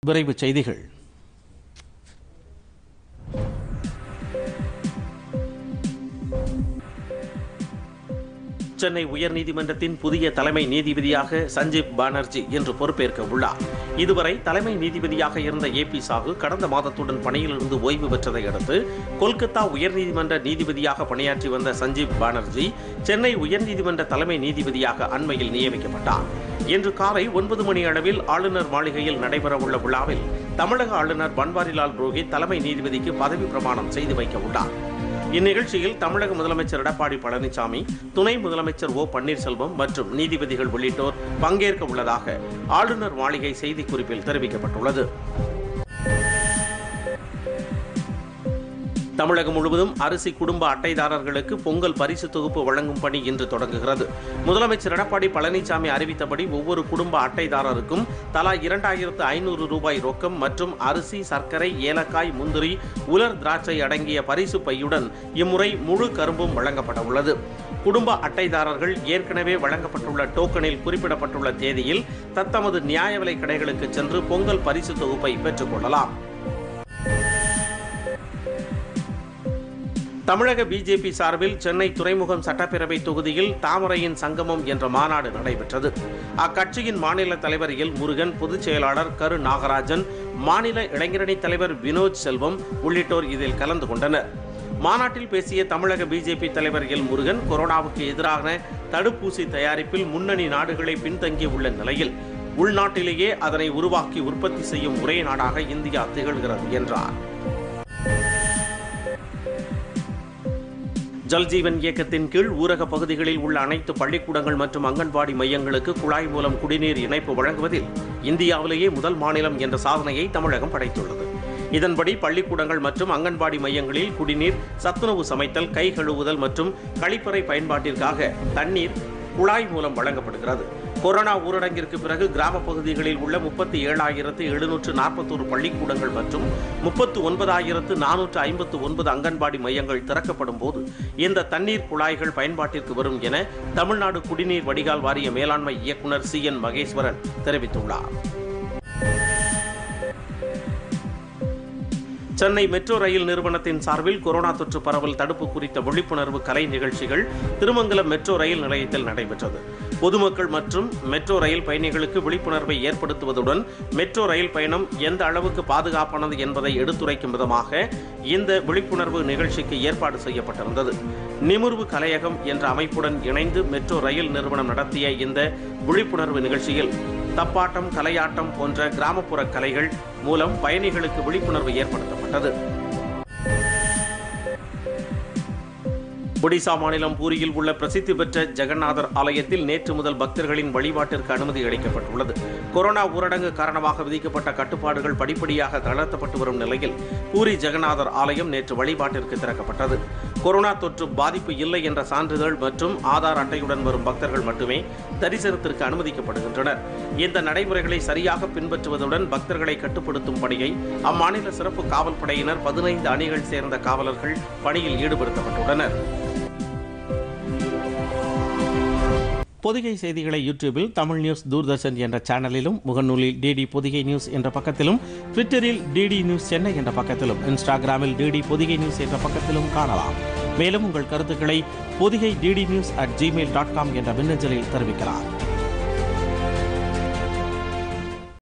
விரைவுச் செய்திகள் சென்னை உயர்நீதிமன்றத்தின் புதிய தலைமை நீதிபதியாக சஞ்சீப் பானர்ஜி இன்று பொறுப்பேற்க உள்ளார் இதுவரை தலைமை நீதிபதியாக இருந்த ஏ பி சாகு கடந்த மாதத்துடன் பணியிலிருந்து ஓய்வு பெற்றதை அடுத்து கொல்கத்தா உயர்நீதிமன்ற நீதிபதியாக பணியாற்றி வந்த சஞ்சீப் பானர்ஜி சென்னை உயர்நீதிமன்ற தலைமை நீதிபதியாக அண்மையில் நியமிக்கப்பட்டார் இன்று காலை ஒன்பது மணி அளவில் ஆளுநர் மாளிகையில் நடைபெறவுள்ள விழாவில் தமிழக ஆளுநர் பன்வாரிலால் புரோஹித் தலைமை நீதிபதிக்கு பதவி பிரமாணம் செய்து வைக்க உள்ளார் இந்நிகழ்ச்சியில் தமிழக முதலமைச்சர் எடப்பாடி பழனிசாமி துணை முதலமைச்சர் ஓ பன்னீர்செல்வம் மற்றும் நீதிபதிகள் உள்ளிட்டோர் பங்கேற்க உள்ளதாக ஆளுநர் மாளிகை செய்திக்குறிப்பில் தெரிவிக்கப்பட்டுள்ளது தமிழகம் முழுவதும் அரிசி குடும்ப அட்டைதாரர்களுக்கு பொங்கல் பரிசு தொகுப்பு வழங்கும் பணி இன்று தொடங்குகிறது முதலமைச்சர் எடப்பாடி பழனிசாமி அறிவித்தபடி ஒவ்வொரு குடும்ப அட்டைதாரருக்கும் தலா இரண்டாயிரத்து ஐநூறு ரூபாய் ரொக்கம் மற்றும் அரிசி சர்க்கரை ஏலக்காய் முந்திரி உலர் திராட்சை அடங்கிய பரிசு பையுடன் இம்முறை முழு கரும்பும் வழங்கப்பட உள்ளது குடும்ப அட்டைதாரர்கள் ஏற்கனவே வழங்கப்பட்டுள்ள டோக்கனில் குறிப்பிடப்பட்டுள்ள தேதியில் தத்தமது நியாய விலை கடைகளுக்கு சென்று பொங்கல் பரிசு தொகுப்பை பெற்றுக் கொள்ளலாம் தமிழக பிஜேபி சார்பில் சென்னை துறைமுகம் சட்டப்பேரவை தொகுதியில் தாமரையின் சங்கமம் என்ற மாநாடு நடைபெற்றது அக்கட்சியின் மாநில தலைவர் எல் முருகன் பொதுச் செயலாளர் கரு நாகராஜன் மாநில இளைஞரணி தலைவர் வினோத் செல்வம் உள்ளிட்டோர் இதில் கலந்து கொண்டனர் மாநாட்டில் பேசிய தமிழக பிஜேபி தலைவர் எல் முருகன் கொரோனாவுக்கு எதிரான தடுப்பூசி தயாரிப்பில் முன்னணி நாடுகளை பின்தங்கியுள்ள நிலையில் உள்நாட்டிலேயே அதனை உருவாக்கி உற்பத்தி செய்யும் ஒரே நாடாக இந்தியா திகழ்கிறது என்றார் ஜல்ஜீவன் இயக்கத்தின் கீழ் ஊரக பகுதிகளில் உள்ள அனைத்து பள்ளிக்கூடங்கள் மற்றும் அங்கன்வாடி மையங்களுக்கு குழாய் மூலம் குடிநீர் இணைப்பு வழங்குவதில் இந்தியாவிலேயே முதல் மாநிலம் என்ற சாதனையை தமிழகம் படைத்துள்ளது இதன்படி பள்ளிக்கூடங்கள் மற்றும் அங்கன்வாடி மையங்களில் குடிநீர் சத்துணவு சமைத்தல் கை கழுவுதல் மற்றும் கழிப்பறை பயன்பாட்டிற்காக தண்ணீர் குழாய் மூலம் வழங்கப்படுகிறது கொரோனா ஊரடங்கிற்கு பிறகு கிராம பகுதிகளில் உள்ள முப்பத்தி ஏழாயிரத்து எழுநூற்று நாற்பத்தோரு பள்ளிக்கூடங்கள் மற்றும் முப்பத்து ஒன்பதாயிரத்து நானூற்று ஐம்பத்து ஒன்பது அங்கன்வாடி மையங்கள் திறக்கப்படும் போது இந்த தண்ணீர் குழாய்கள் பயன்பாட்டிற்கு வரும் என தமிழ்நாடு குடிநீர் வடிகால் வாரிய மேலாண்மை இயக்குநர் சி என் மகேஸ்வரன் தெரிவித்துள்ளார் சென்னை மெட்ரோ ரயில் நிறுவனத்தின் சார்பில் கொரோனா தொற்று பரவல் தடுப்பு குறித்த விழிப்புணர்வு கலை நிகழ்ச்சிகள் திருமங்கலம் மெட்ரோ ரயில் நிலையத்தில் நடைபெற்றது பொதுமக்கள் மற்றும் மெட்ரோ ரயில் பயணிகளுக்கு விழிப்புணர்வை ஏற்படுத்துவதுடன் மெட்ரோ ரயில் பயணம் எந்த அளவுக்கு பாதுகாப்பானது என்பதை எடுத்துரைக்கும் விதமாக இந்த விழிப்புணர்வு நிகழ்ச்சிக்கு ஏற்பாடு செய்யப்பட்டிருந்தது நிமிர்வு கலையகம் என்ற அமைப்புடன் இணைந்து மெட்ரோ ரயில் நிறுவனம் நடத்திய இந்த விழிப்புணர்வு நிகழ்ச்சியில் தப்பாட்டம் கலையாட்டம் போன்ற கிராமப்புற கலைகள் மூலம் பயணிகளுக்கு விழிப்புணர்வு ஏற்படுத்தப்பட்டது ஒடிசா மாநிலம் பூரியில் உள்ள பிரசித்தி பெற்ற ஜெகநாதர் ஆலயத்தில் நேற்று முதல் பக்தர்களின் வழிபாட்டிற்கு அனுமதி அளிக்கப்பட்டுள்ளது கொரோனா ஊரடங்கு காரணமாக விதிக்கப்பட்ட கட்டுப்பாடுகள் படிப்படியாக தளர்த்தப்பட்டு வரும் நிலையில் பூரி ஜெகநாதர் ஆலயம் நேற்று வழிபாட்டிற்கு திறக்கப்பட்டது கொரோனா தொற்று பாதிப்பு இல்லை என்ற சான்றிதழ் மற்றும் ஆதார் அட்டையுடன் வரும் பக்தர்கள் மட்டுமே தரிசனத்திற்கு அனுமதிக்கப்படுகின்றனர் இந்த நடைமுறைகளை சரியாக பின்பற்றுவதுடன் பக்தர்களை கட்டுப்படுத்தும் பணியை அம்மாநில சிறப்பு காவல் படையினர் பதினைந்து அணிகள் சேர்ந்த காவலர்கள் பணியில் ஈடுபடுத்தப்பட்டுள்ளனர் பொதிகை செய்திகளை யூடியூபில் தமிழ் நியூஸ் தூர்தர்ஷன் என்ற சேனலிலும் முகநூலில் டிடி பொதிகை நியூஸ் என்ற பக்கத்திலும் ட்விட்டரில் டிடி நியூஸ் சென்னை என்ற பக்கத்திலும் இன்ஸ்டாகிராமில் டிடி பொதிகை நியூஸ் என்ற பக்கத்திலும் காணலாம் மேலும் உங்கள் கருத்துக்களை Podhigai DD news at Gmail dot com என்ற மின்னஞ்சலில் தெரிவிக்கலாம்